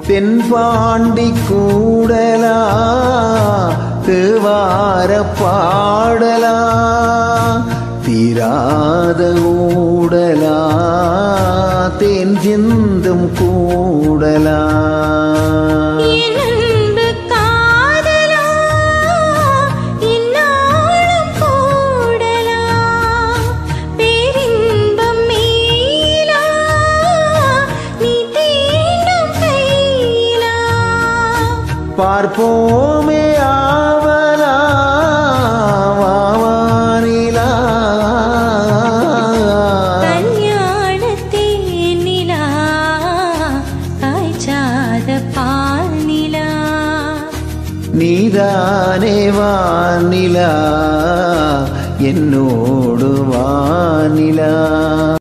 தென்பாண்டி கூடலா தேவார பாடலா தீராத ஊடலா தேன் சிந்தும் கூடலா என் அன்பு காதலா இந்நாளும் கூடலா பேரின்பம் மேலா நீ தீண்டும் கையிலா பார்ப்போமே ஆவலா வாவானிலா கல்யாணத்தே நிலா காய்ச்சாத பால் நிலா நீதானே வானிலா என்னோடு வானிலா